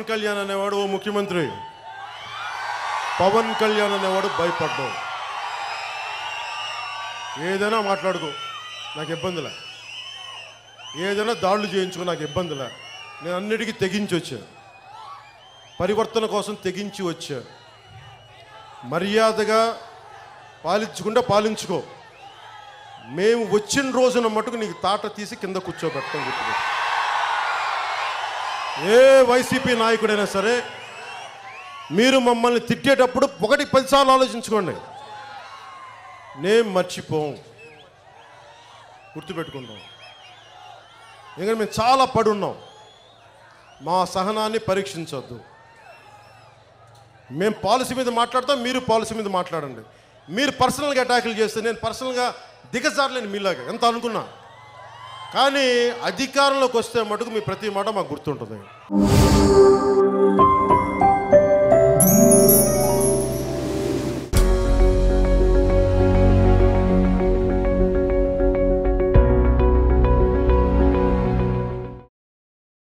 కళ్యాణ్ అనేవాడు ఓ ముఖ్యమంత్రి పవన్ కళ్యాణ్ అనేవాడు భయపడ్డావు ఏదైనా మాట్లాడుకో నాకు ఇబ్బందిలే ఏదైనా దాడులు చేయించుకో నాకు ఇబ్బందిలే నేను అన్నిటికీ తెగించి వచ్చా పరివర్తన కోసం తెగించి వచ్చా మర్యాదగా పాలించకుండా పాలించుకో మేము వచ్చిన రోజున మటుకు నీకు తాట తీసి కింద కూర్చోబెడతాం గుర్తుపెట్టు ఏ వైసీపీ నాయకుడైనా సరే మీరు మమ్మల్ని తిట్టేటప్పుడు ఒకటి పదిసార్లు ఆలోచించుకోండి నేను మర్చిపోం గుర్తుపెట్టుకుంటాం ఎందుకంటే మేము చాలా పడున్నాం మా సహనాన్ని పరీక్షించొద్దు మేము పాలసీ మీద మాట్లాడతాం మీరు పాలసీ మీద మాట్లాడండి మీరు పర్సనల్గా అటాకులు చేస్తే నేను పర్సనల్గా దిగజారలేను మీలాగా ఎంత అనుకున్నా కానీ అధికారంలోకి వస్తే మటుకు మీ ప్రతి మాట మాకు గుర్తుంటుంది